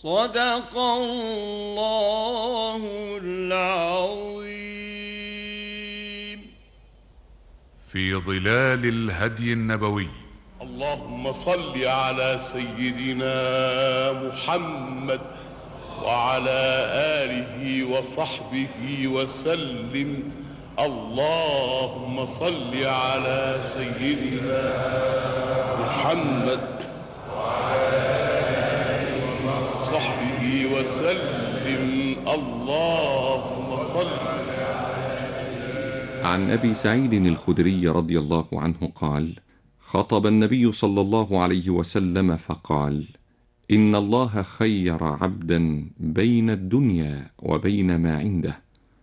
صدق الله العظيم في ظلال الهدي النبوي اللهم صل على سيدنا محمد وعلى آله وصحبه وسلم اللهم صل على سيدنا محمد وصحبه وسلم اللهم صل عن ابي سعيد الخدري رضي الله عنه قال خطب النبي صلى الله عليه وسلم فقال ان الله خير عبدا بين الدنيا وبين ما عنده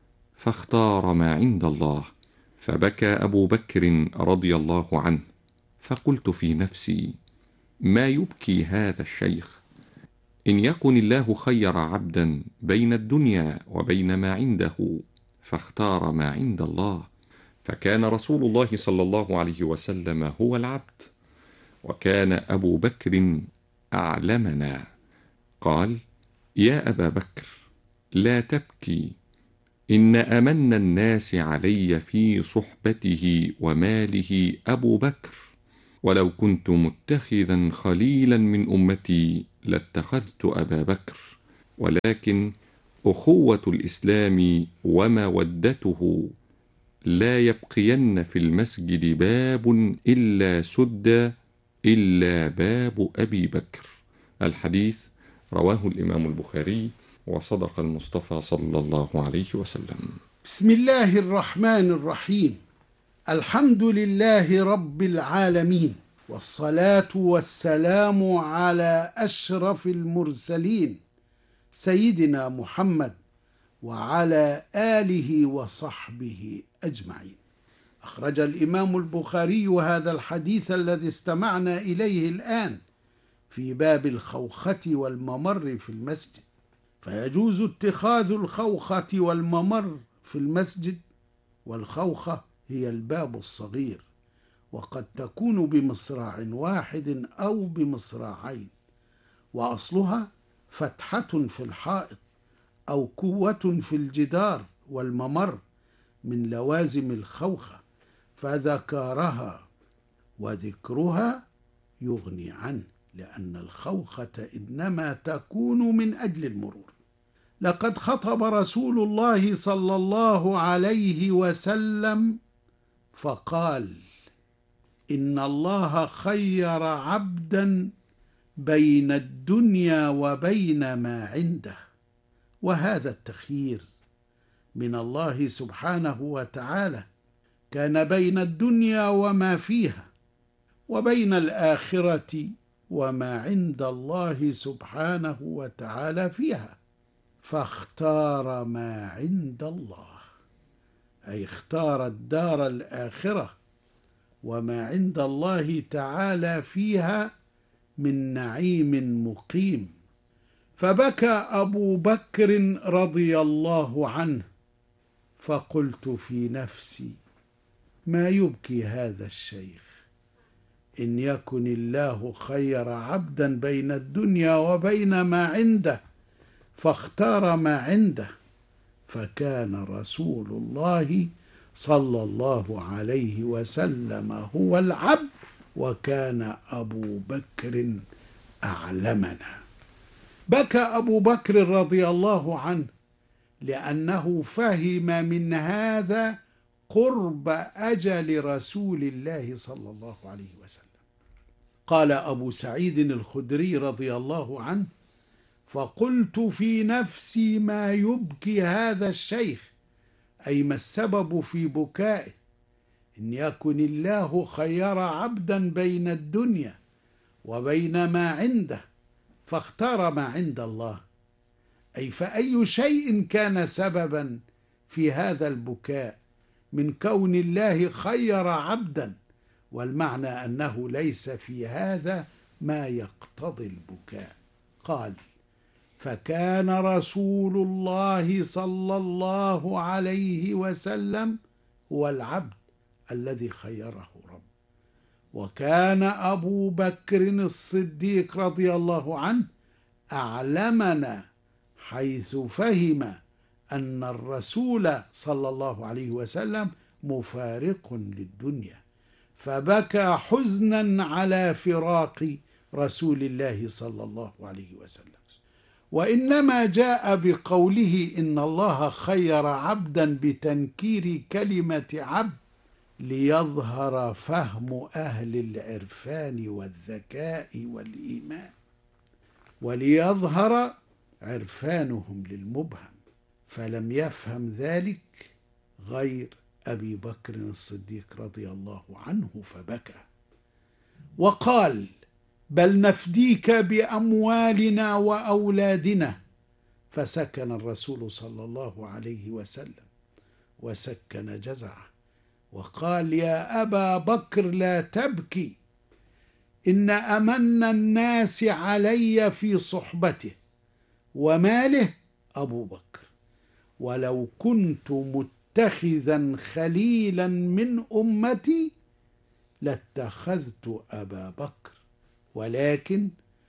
فاختار ما عند الله فبكى ابو بكر رضي الله عنه فقلت في نفسي ما يبكي هذا الشيخ ان يكن الله خير عبدا بين الدنيا وبين ما عنده فاختار ما عند الله فكان رسول الله صلى الله عليه وسلم هو العبد وكان ابو بكر اعلمنا قال يا ابا بكر لا تبكي ان امن الناس علي في صحبته وماله ابو بكر ولو كنت متخذا خليلا من امتي لاتخذت ابا بكر ولكن اخوه الاسلام ومودته لا يبقين في المسجد باب الا سد الا باب ابي بكر الحديث رواه الامام البخاري وصدق المصطفى صلى الله عليه وسلم بسم الله الرحمن الرحيم الحمد لله رب العالمين والصلاة والسلام على أشرف المرسلين سيدنا محمد وعلى آله وصحبه أجمعين أخرج الإمام البخاري هذا الحديث الذي استمعنا إليه الآن في باب الخوخة والممر في المسجد فيجوز اتخاذ الخوخة والممر في المسجد والخوخة هي الباب الصغير وقد تكون بمصراع واحد أو بمصراعين وأصلها فتحة في الحائط أو كوة في الجدار والممر من لوازم الخوخة فذكرها وذكرها يغني عنه لأن الخوخة إنما تكون من أجل المرور لقد خطب رسول الله صلى الله عليه وسلم فقال ان الله خير عبدا بين الدنيا وبين ما عنده وهذا التخيير من الله سبحانه وتعالى كان بين الدنيا وما فيها وبين الاخره وما عند الله سبحانه وتعالى فيها فاختار ما عند الله اي اختار الدار الاخره وما عند الله تعالى فيها من نعيم مقيم فبكى ابو بكر رضي الله عنه فقلت في نفسي ما يبكي هذا الشيخ ان يكن الله خير عبدا بين الدنيا وبين ما عنده فاختار ما عنده فكان رسول الله صلى الله عليه وسلم هو العبد وكان ابو بكر اعلمنا بكى ابو بكر رضي الله عنه لانه فهم من هذا قرب اجل رسول الله صلى الله عليه وسلم قال ابو سعيد الخدري رضي الله عنه فقلت في نفسي ما يبكي هذا الشيخ اي ما السبب في بكائه ان يكن الله خير عبدا بين الدنيا وبين ما عنده فاختار ما عند الله اي فاي شيء كان سببا في هذا البكاء من كون الله خير عبدا والمعنى انه ليس في هذا ما يقتضي البكاء قال فكان رسول الله صلى الله عليه وسلم هو العبد الذي خيره رب وكان ابو بكر الصديق رضي الله عنه أعلمنا حيث فهم أن الرسول صلى الله عليه وسلم مفارق للدنيا فبكى حزنا على فراق رسول الله صلى الله عليه وسلم وإنما جاء بقوله إن الله خير عبدا بتنكير كلمة عبد ليظهر فهم أهل العرفان والذكاء والإيمان وليظهر عرفانهم للمبهم فلم يفهم ذلك غير أبي بكر الصديق رضي الله عنه فبكى وقال بل نفديك بأموالنا وأولادنا فسكن الرسول صلى الله عليه وسلم وسكن جزعه وقال يا أبا بكر لا تبكي إن أمن الناس علي في صحبته وماله أبو بكر ولو كنت متخذا خليلا من أمتي لاتخذت أبا بكر ولكن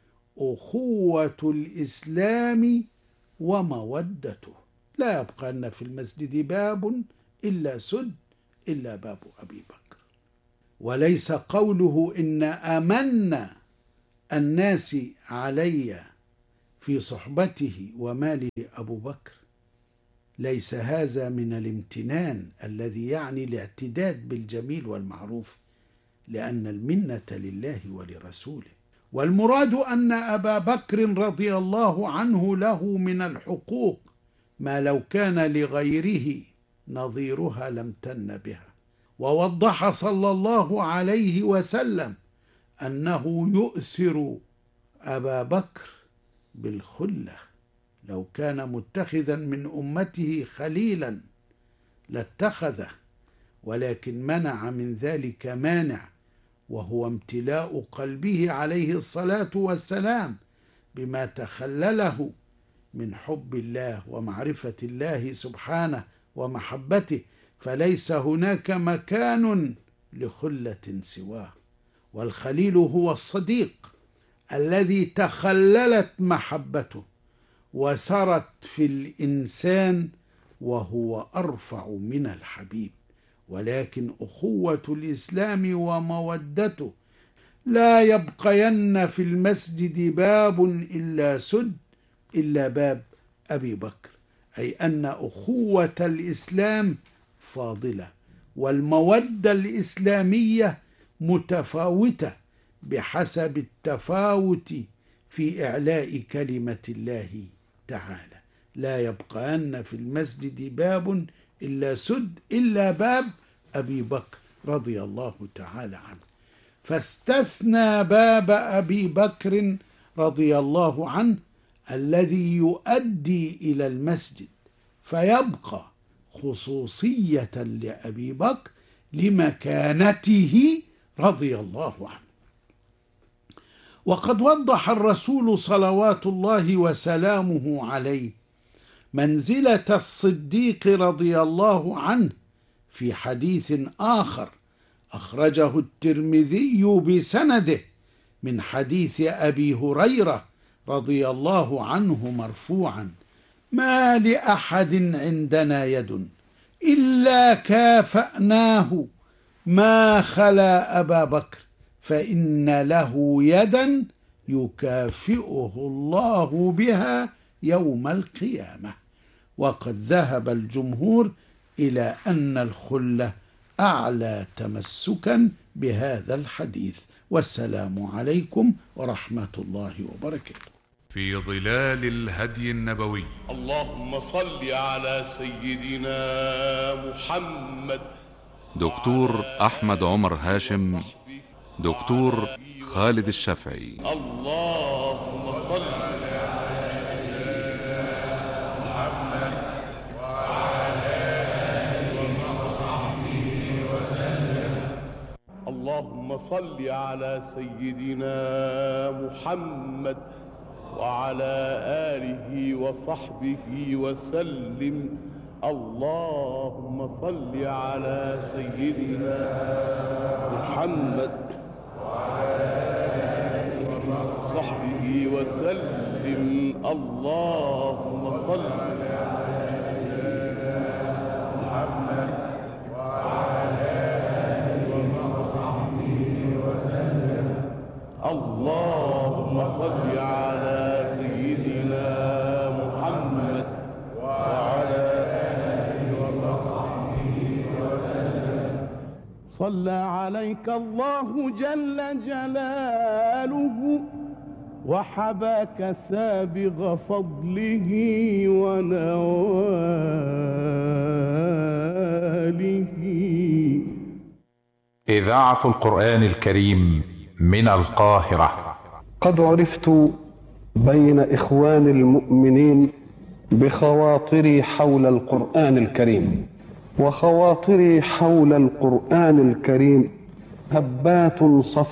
أخوة الإسلام ومودته لا يبقى في المسجد باب إلا سد إلا باب أبي بكر وليس قوله إن أمن الناس علي في صحبته وماله أبو بكر ليس هذا من الامتنان الذي يعني الاعتداد بالجميل والمعروف لأن المنة لله ولرسوله والمراد أن أبا بكر رضي الله عنه له من الحقوق ما لو كان لغيره نظيرها لم تن بها ووضح صلى الله عليه وسلم أنه يؤثر أبا بكر بالخلة لو كان متخذا من أمته خليلا لاتخذه ولكن منع من ذلك مانع وهو امتلاء قلبه عليه الصلاة والسلام بما تخلله من حب الله ومعرفة الله سبحانه ومحبته فليس هناك مكان لخلة سواه والخليل هو الصديق الذي تخللت محبته وسرت في الإنسان وهو أرفع من الحبيب ولكن أخوة الإسلام ومودته لا يبقين في المسجد باب إلا سد إلا باب أبي بكر أي أن أخوة الإسلام فاضلة والمودة الإسلامية متفاوتة بحسب التفاوت في إعلاء كلمة الله تعالى لا يبقين في المسجد باب إلا سد إلا باب أبي بكر رضي الله تعالى عنه فاستثنى باب أبي بكر رضي الله عنه الذي يؤدي إلى المسجد فيبقى خصوصية لأبي بكر لمكانته رضي الله عنه وقد وضح الرسول صلوات الله وسلامه عليه منزلة الصديق رضي الله عنه في حديث آخر أخرجه الترمذي بسنده من حديث أبي هريرة رضي الله عنه مرفوعا ما لأحد عندنا يد إلا كافأناه ما خلا أبا بكر فإن له يدا يكافئه الله بها يوم القيامة وقد ذهب الجمهور إلى أن الخلة أعلى تمسكا بهذا الحديث والسلام عليكم ورحمة الله وبركاته في ظلال الهدي النبوي اللهم صل على سيدنا محمد دكتور أحمد عمر هاشم دكتور خالد الشافعي اللهم صل اللهم صل على سيدنا محمد وعلى آله وصحبه وسلم اللهم صل على سيدنا محمد وعلى آله وصحبه وسلم وسلم اللهم صل اللهم صل على سيدنا محمد وعلى صلى عليك الله جل جلاله وحباك سابغ فضله ونواله إذاعة القرآن الكريم من القاهرة قد عرفت بين إخوان المؤمنين بخواطري حول القرآن الكريم وخواطري حول القرآن الكريم هبات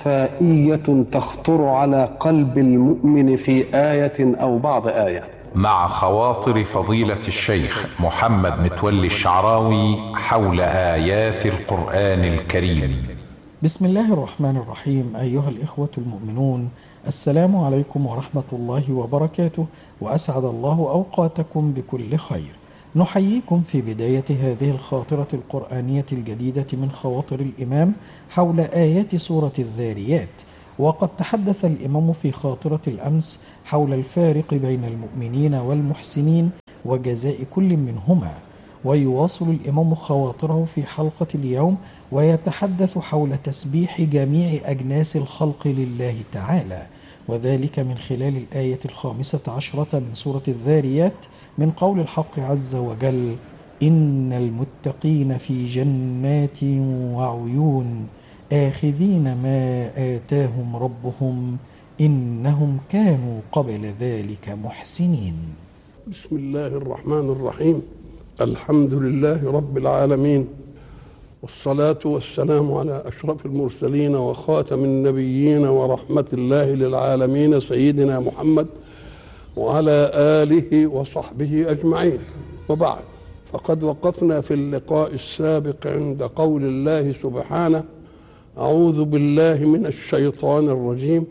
صفائية تخطر على قلب المؤمن في آية أو بعض آية مع خواطر فضيلة الشيخ محمد متولي الشعراوي حول آيات القرآن الكريم بسم الله الرحمن الرحيم أيها الإخوة المؤمنون السلام عليكم ورحمة الله وبركاته وأسعد الله أوقاتكم بكل خير نحييكم في بداية هذه الخاطرة القرآنية الجديدة من خواطر الإمام حول آيات سورة الذاريات وقد تحدث الإمام في خاطرة الأمس حول الفارق بين المؤمنين والمحسنين وجزاء كل منهما ويواصل الإمام خواطره في حلقة اليوم ويتحدث حول تسبيح جميع أجناس الخلق لله تعالى وذلك من خلال الآية الخامسة عشرة من سورة الذاريات من قول الحق عز وجل إن المتقين في جنات وعيون آخذين ما آتاهم ربهم إنهم كانوا قبل ذلك محسنين بسم الله الرحمن الرحيم الحمد لله رب العالمين والصلاة والسلام على أشرف المرسلين وخاتم النبيين ورحمة الله للعالمين سيدنا محمد وعلى آله وصحبه أجمعين وبعد فقد وقفنا في اللقاء السابق عند قول الله سبحانه أعوذ بالله من الشيطان الرجيم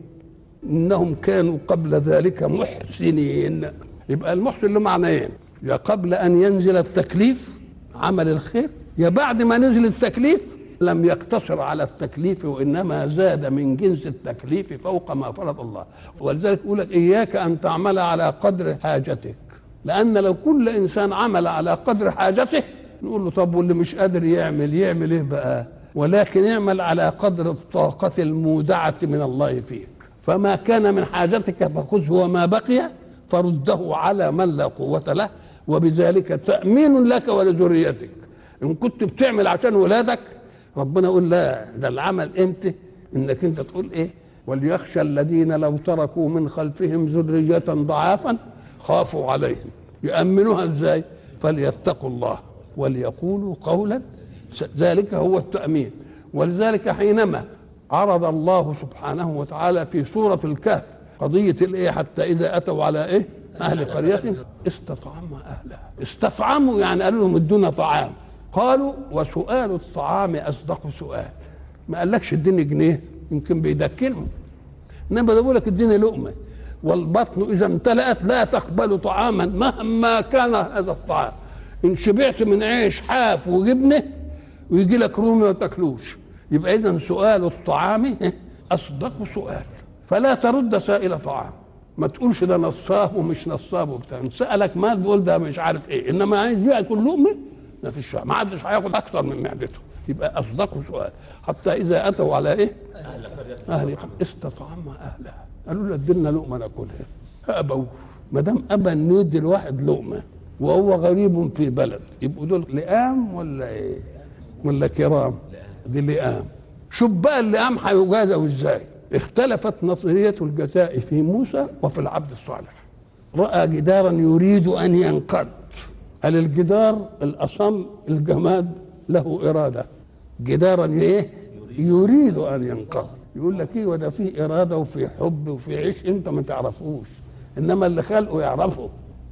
إنهم كانوا قبل ذلك محسنين يبقى المحسن له معنيين يا قبل أن ينزل التكليف عمل الخير يا بعد ما نزل التكليف لم يقتصر على التكليف وإنما زاد من جنس التكليف فوق ما فرض الله ولذلك يقول لك إياك أن تعمل على قدر حاجتك لأن لو كل إنسان عمل على قدر حاجته نقول له طب واللي مش قادر يعمل يعمل إيه بقى ولكن اعمل على قدر الطاقة المودعة من الله فيك فما كان من حاجتك فخذه وما بقي فرده على من لا قوة له وبذلك تأمين لك ولذريتك إن كنت بتعمل عشان ولادك ربنا يقول لا ده العمل امتى انك انت تقول ايه وليخشى الذين لو تركوا من خلفهم ذرية ضعافا خافوا عليهم يأمنوها ازاي فليتقوا الله وليقولوا قولا ذلك هو التأمين ولذلك حينما عرض الله سبحانه وتعالى في سورة الكهف قضية الايه حتى إذا أتوا على ايه أهل قرية استطعموا أهلها استطعموا يعني قالوا لهم ادونا طعام قالوا وسؤال الطعام أصدق سؤال ما قالكش اديني جنيه يمكن بيدكنهم انما ده بيقول لك اديني لقمه والبطن اذا امتلأت لا تقبل طعاما مهما كان هذا الطعام ان شبعت من عيش حاف وجبنه ويجي لك رومي ما تاكلوش يبقى اذا سؤال الطعام اصدق سؤال فلا ترد سائل طعام ما تقولش ده نصاب ومش نصاب وبتاع سالك مال بيقول ده مش عارف ايه انما عايز ياكل لقمه ما فيش ما حدش هياخد اكثر من معدته يبقى اصدقوا سؤال حتى اذا اتوا على ايه اهل استطعموا اهلها قالوا له ادينا لقمه ناكلها ابوا ما دام ابى انه يدي الواحد لقمه وهو غريب في بلد يبقوا دول لئام ولا ايه ولا كرام دي لئام شوف بقى اللئام هيجازوا ازاي اختلفت نظريه الجزاء في موسى وفي العبد الصالح راى جدارا يريد ان ينقض قال الجدار الاصم الجماد له اراده جدارا ايه يريد ان ينقض يقول لك ايه وده فيه اراده وفي حب وفي عيش انت ما تعرفوش انما اللي خلقه يعرفه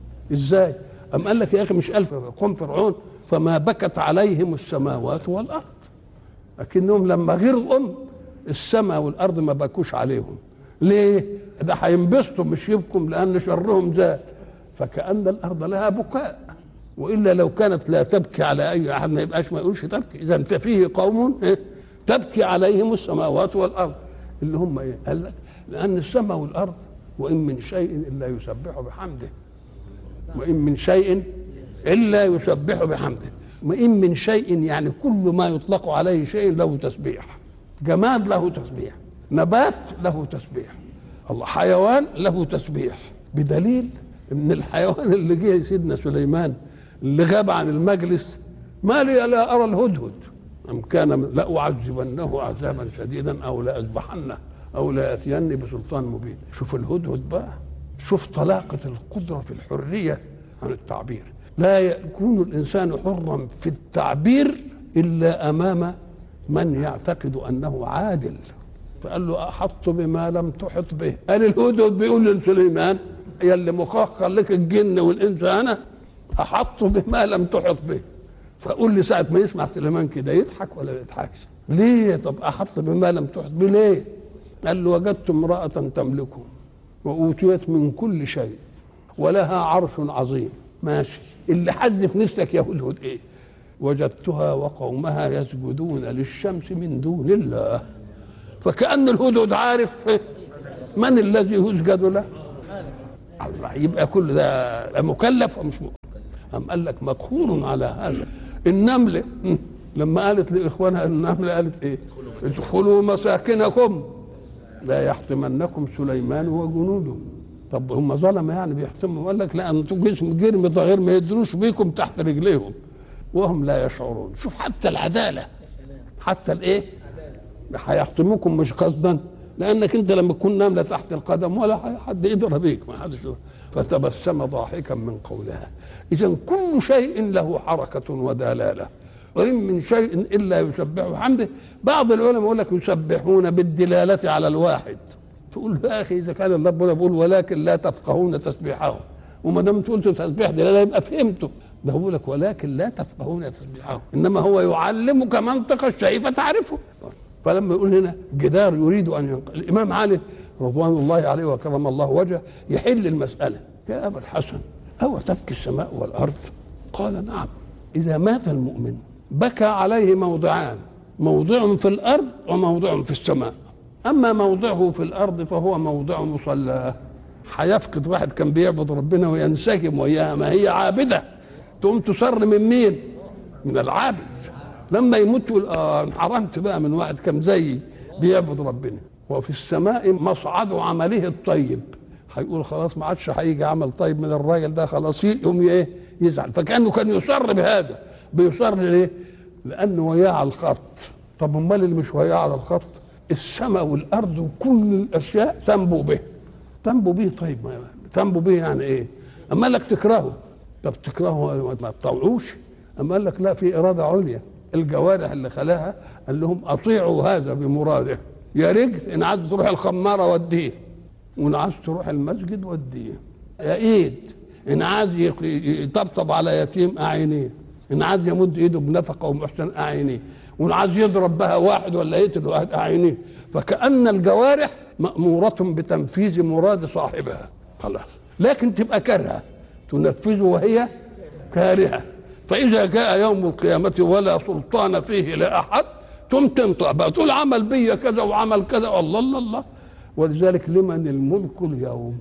ازاي ام قال لك يا اخي مش الف قوم فرعون فما بكت عليهم السماوات والارض لكنهم لما غرقوا السماء والارض ما بكوش عليهم ليه ده هينبسطوا مش يبكوا لان شرهم زاد فكأن الارض لها بكاء والا لو كانت لا تبكي على اي احد ما يبقاش ما يقولش تبكي اذا ففيه قوم إيه؟ تبكي عليهم السماوات والارض اللي هم ايه قال لك لان السماء والارض وان من شيء الا يسبح بحمده وان من شيء الا يسبح بحمده وان من شيء يعني كل ما يطلق عليه شيء له تسبيح جماد له تسبيح نبات له تسبيح الله حيوان له تسبيح بدليل ان الحيوان اللي جه سيدنا سليمان اللي غاب عن المجلس ما لي لا ارى الهدهد ام كان لاعذبنه عذابا شديدا او لاذبحنه او لياتيني بسلطان مبين شوف الهدهد بقى شوف طلاقه القدره في الحريه عن التعبير لا يكون الانسان حرا في التعبير الا امام من يعتقد انه عادل فقال له احط بما لم تحط به قال الهدهد بيقول لسليمان يا اللي مخخر لك الجن والانس انا احط بما لم تحط به فقول لي ساعه ما يسمع سليمان كده يضحك ولا ما يضحكش ليه طب احط بما لم تحط به ليه قال له وجدت امراه تملكه واوتيت من كل شيء ولها عرش عظيم ماشي اللي حذف نفسك يا هدهد ايه وجدتها وقومها يسجدون للشمس من دون الله فكأن الهدهد عارف من الذي يسجد له الله يبقى كل ده مكلف ومش مكلف أم قال لك مقهور على هذا النملة لما قالت لإخوانها النملة قالت إيه ادخلوا مساكنكم لا يحطمنكم سليمان وجنوده طب هم ظلمة يعني بيحتموا قال لك لا انتوا جسم جرم صغير ما يدروش بيكم تحت رجليهم وهم لا يشعرون شوف حتى العدالة حتى الايه هيحطموكم مش قصدا لانك انت لما تكون نامله تحت القدم ولا حد يضرب بيك ما حدش فتبسم ضاحكا من قولها اذا كل شيء له حركه ودلاله وان من شيء الا يسبح بحمده بعض العلماء يقول لك يسبحون بالدلاله على الواحد تقول يا اخي اذا كان ربنا بيقول ولكن لا تفقهون تسبيحهم وما دام قلت تسبيح دلاله يبقى فهمته ده هو لك ولكن لا تفقهون تسبيحهم انما هو يعلمك منطق الشيء فتعرفه فلما يقول هنا جدار يريد ان ينقل الامام علي رضوان الله عليه وكرم الله وجهه يحل المساله يا ابا الحسن او تبكي السماء والارض قال نعم اذا مات المؤمن بكى عليه موضعان موضع في الارض وموضع في السماء اما موضعه في الارض فهو موضع مصلاه هيفقد واحد كان بيعبد ربنا وينسجم وياها ما هي عابده تقوم تصر من مين من العابد لما يموت يقول اه انحرمت بقى من واحد كان زيي بيعبد ربنا وفي السماء مصعد عمله الطيب هيقول خلاص ما عادش هيجي عمل طيب من الراجل ده خلاص يقوم ايه يزعل فكانه كان يصر بهذا بيصر ليه؟ لانه وياه على الخط طب امال اللي مش وياه على الخط السماء والارض وكل الاشياء تنبو به تنبو به طيب ما تنبو به يعني ايه؟ اما لك تكرهه طب تكرهه ما تطوعوش اما قال لك لا في اراده عليا الجوارح اللي خلاها قال لهم اطيعوا هذا بمراده يا رجل ان عايز تروح الخماره وديه وان عايز تروح المسجد وديه يا ايد ان عايز يطبطب على يتيم اعينيه ان عايز يمد ايده بنفقه ومحسن اعينيه وان عايز يضرب بها واحد ولا يقتل واحد اعينيه فكان الجوارح ماموره بتنفيذ مراد صاحبها خلاص لكن تبقى كارهه تنفذه وهي كارهه فإذا جاء يوم القيامة ولا سلطان فيه لأحد ثم تنطق بقى تقول عمل بي كذا وعمل كذا الله الله الله ولذلك لمن الملك اليوم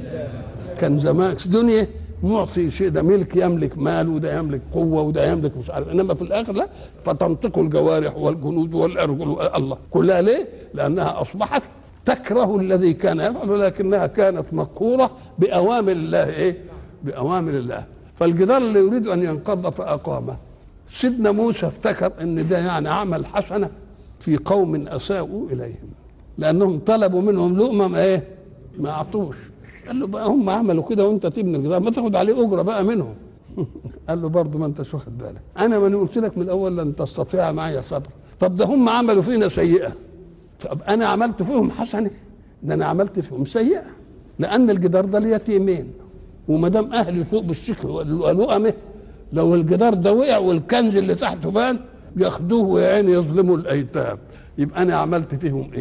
كان زمان في الدنيا معطي شيء ده ملك يملك مال وده يملك قوة وده يملك مش عارف إنما في الآخر لا فتنطق الجوارح والجنود والأرجل الله كلها ليه؟ لأنها أصبحت تكره الذي كان يفعل ولكنها كانت مقهورة بأوامر الله إيه؟ بأوامر الله فالجدار اللي يريد ان ينقض فاقامه سيدنا موسى افتكر ان ده يعني عمل حسنه في قوم اساءوا اليهم لانهم طلبوا منهم لقمه ما ايه ما اعطوش قال له بقى هم عملوا كده وانت تبني الجدار ما تاخد عليه اجره بقى منهم قال له برضه ما انتش واخد بالك انا ما قلت لك من الاول لن تستطيع معي صبر طب ده هم عملوا فينا سيئه طب انا عملت فيهم حسنه ده انا عملت فيهم سيئه لان الجدار ده اليتيمين وما دام اهل فوق بالشكل والوئمه لو الجدار ده وقع والكنز اللي تحته بان ياخدوه ويا عيني يظلموا الايتام يبقى انا عملت فيهم ايه؟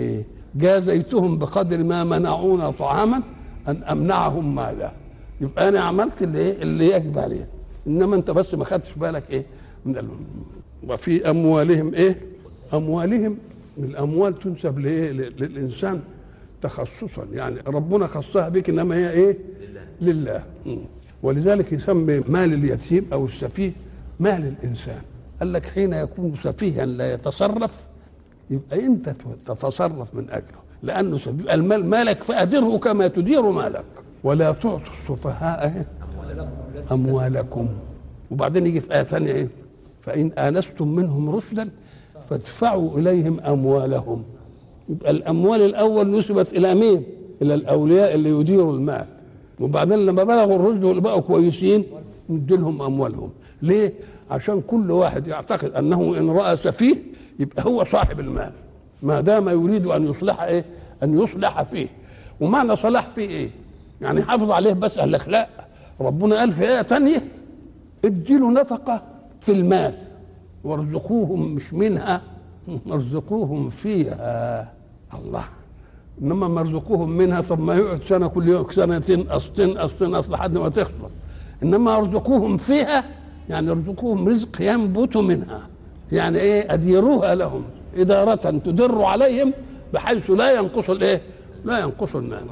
جازيتهم بقدر ما منعونا طعاما ان امنعهم ماذا يبقى انا عملت اللي ايه اللي يجب عليه انما انت بس ما خدتش بالك ايه من ال... وفي اموالهم ايه اموالهم الاموال تنسب لايه للانسان تخصصا يعني ربنا خصها بك انما هي ايه لله, لله. ولذلك يسمي مال اليتيم او السفيه مال الانسان قال لك حين يكون سفيها لا يتصرف يبقى انت تتصرف من اجله لانه يبقى المال مالك فادره كما تدير مالك ولا تعطوا السفهاء اموالكم وبعدين يجي في ايه ثانيه ايه فان انستم منهم رشدا فادفعوا اليهم اموالهم يبقى الاموال الاول نسبت الى مين الى الاولياء اللي يديروا المال وبعدين لما بلغوا الرشد واللي بقوا كويسين ندي لهم اموالهم ليه عشان كل واحد يعتقد انه ان راى سفيه يبقى هو صاحب المال ما دام يريد ان يصلح ايه ان يصلح فيه ومعنى صلاح فيه ايه يعني حافظ عليه بس قال لك لا ربنا قال في ايه ثانيه اديله نفقه في المال وارزقوهم مش منها ارزقوهم فيها الله انما مرزقوهم منها طب ما يقعد سنه كل يوم سنه تنقص تنقص تنقص لحد ما تخلص انما ارزقوهم فيها يعني ارزقوهم رزق ينبت منها يعني ايه اديروها لهم اداره تدر عليهم بحيث لا ينقص الايه لا ينقص المال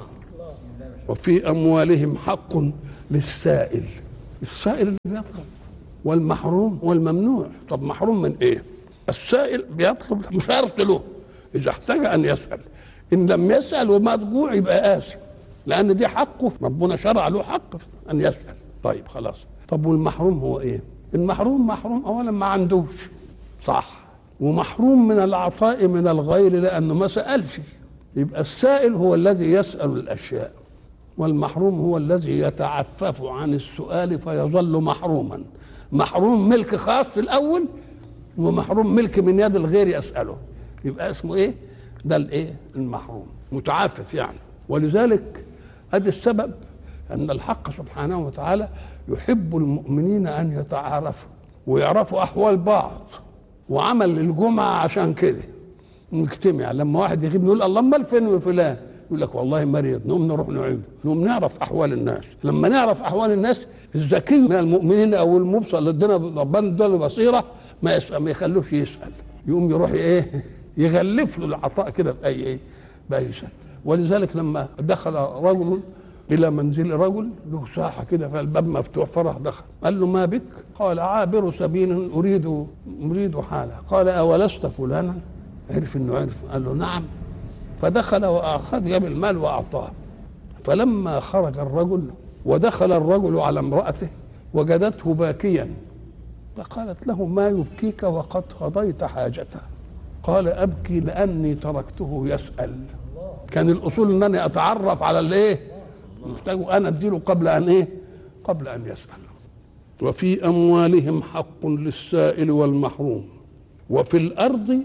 وفي اموالهم حق للسائل السائل اللي بيطلب والمحروم والممنوع طب محروم من ايه السائل بيطلب شرط له اذا احتاج ان يسال ان لم يسال وما جوع يبقى اسف لان دي حقه ربنا شرع له حق ان يسال طيب خلاص طب والمحروم هو ايه المحروم محروم اولا ما عندوش صح ومحروم من العطاء من الغير لانه ما سالش يبقى السائل هو الذي يسال الاشياء والمحروم هو الذي يتعفف عن السؤال فيظل محروما محروم ملك خاص في الاول ومحروم ملك من يد الغير يساله يبقى اسمه ايه ده الايه المحروم متعفف يعني ولذلك ادي السبب ان الحق سبحانه وتعالى يحب المؤمنين ان يتعارفوا ويعرفوا احوال بعض وعمل الجمعه عشان كده نجتمع لما واحد يغيب نقول الله امال فين فلان يقول لك والله مريض نقوم نروح نعيده نقوم نعرف احوال الناس لما نعرف احوال الناس الذكي من المؤمنين او المبصر اللي ادانا ربنا اداله بصيره ما يسأل ما يخلوش يسال يقوم يروح ايه يغلف له العطاء كده باي ايه باي شيء ولذلك لما دخل رجل الى منزل رجل له ساحه كده فالباب مفتوح فراح دخل قال له ما بك قال عابر سبيل اريد اريد حاله قال اولست فلانا عرف انه عرف قال له نعم فدخل واخذ جاب المال واعطاه فلما خرج الرجل ودخل الرجل على امراته وجدته باكيا فقالت له ما يبكيك وقد قضيت حاجته قال ابكي لاني تركته يسال كان الاصول انني اتعرف على الايه محتاج انا اديله قبل ان ايه قبل ان يسال وفي اموالهم حق للسائل والمحروم وفي الارض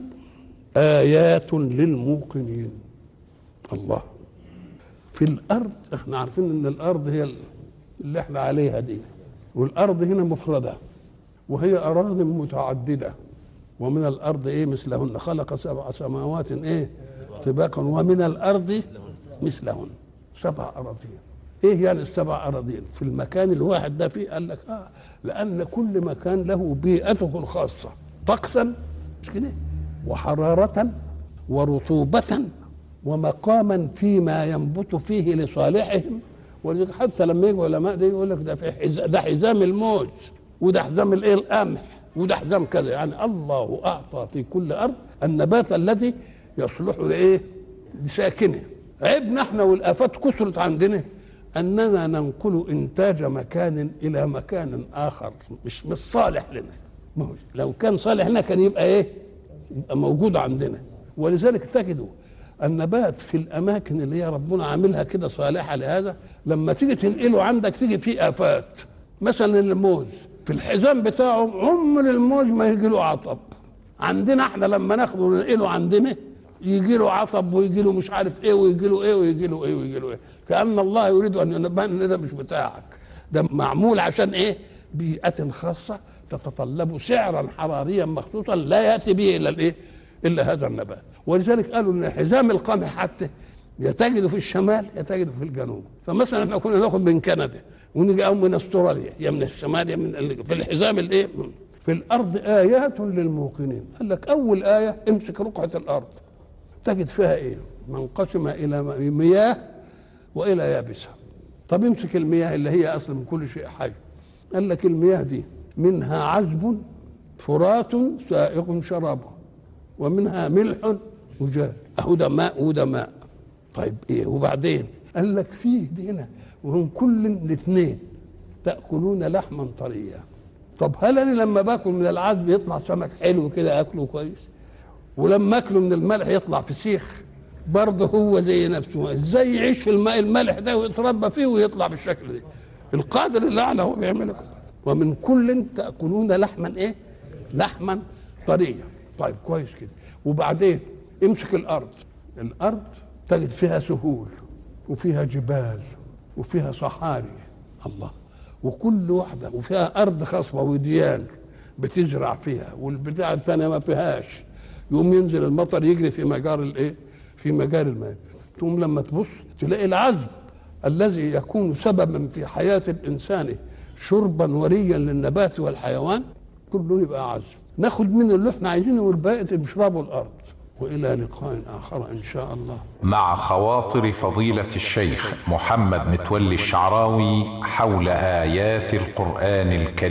ايات للموقنين الله في الارض احنا عارفين ان الارض هي اللي احنا عليها دي والارض هنا مفرده وهي اراض متعدده ومن الارض ايه مثلهن خلق سبع سماوات ايه طباقا ومن الارض مثلهن سبع اراضين ايه يعني السبع اراضين في المكان الواحد ده فيه قال لك اه لان كل مكان له بيئته الخاصه طقسا مش كده وحراره ورطوبه ومقاما فيما ينبت فيه لصالحهم ولذلك حتى لما يجوا علماء ده يقول لك ده في حز... ده حزام الموز وده حزام الايه القمح وده حزام كذا يعني الله اعطى في كل ارض النبات الذي يصلح لايه؟ لساكنه عيبنا احنا والافات كثرت عندنا اننا ننقل انتاج مكان الى مكان اخر مش مش صالح لنا لو كان صالح لنا كان يبقى ايه؟ يبقى موجود عندنا ولذلك تجدوا النبات في الاماكن اللي هي ربنا عاملها كده صالحه لهذا لما تيجي تنقله عندك تيجي فيه افات مثلا الموز في الحزام بتاعه عمر الموز ما يجي له عطب عندنا احنا لما ناخده وننقله عندنا يجي له عطب ويجي له مش عارف ايه ويجي له ايه ويجي له ايه ويجي له ايه كان الله يريد ان ينبه ان ده مش بتاعك ده معمول عشان ايه بيئه خاصه تتطلب سعرا حراريا مخصوصا لا ياتي به الا الايه الا هذا النبات ولذلك قالوا ان حزام القمح حتى يا تجده في الشمال يا تجده في الجنوب فمثلا احنا كنا ناخد من كندا ونيجي او من استراليا يا من الشمال يا من ال- في الحزام الايه في الارض ايات للموقنين قال لك اول ايه امسك رقعه الارض تجد فيها ايه منقسمه الى مياه والى يابسه طب امسك المياه اللي هي اصل من كل شيء حي قال لك المياه دي منها عذب فرات سائغ شرابه ومنها ملح وجاج اهو ده ماء وده ماء طيب ايه وبعدين قال لك فيه دي هنا وهم كل الاثنين تاكلون لحما طريا طب هل انا لما باكل من العذب يطلع سمك حلو كده اكله كويس ولما اكله من الملح يطلع فسيخ برضه هو زي نفسه ازاي يعيش في الماء الملح ده ويتربى فيه ويطلع بالشكل ده القادر الاعلى هو بيعمل كده ومن كل تاكلون لحما ايه لحما طريا طيب كويس كده وبعدين امسك الارض الارض تجد فيها سهول وفيها جبال وفيها صحاري الله وكل واحده وفيها ارض خصبه وديان بتزرع فيها والبتاع الثانيه ما فيهاش يقوم ينزل المطر يجري في مجار الايه في مجاري الماء تقوم لما تبص تلاقي العذب الذي يكون سببا في حياه الانسان شربا وريا للنبات والحيوان كله يبقى عذب ناخد منه اللي احنا عايزينه والباقي تشربه الارض والى لقاء اخر ان شاء الله مع خواطر فضيلة الشيخ محمد متولي الشعراوي حول آيات القرآن الكريم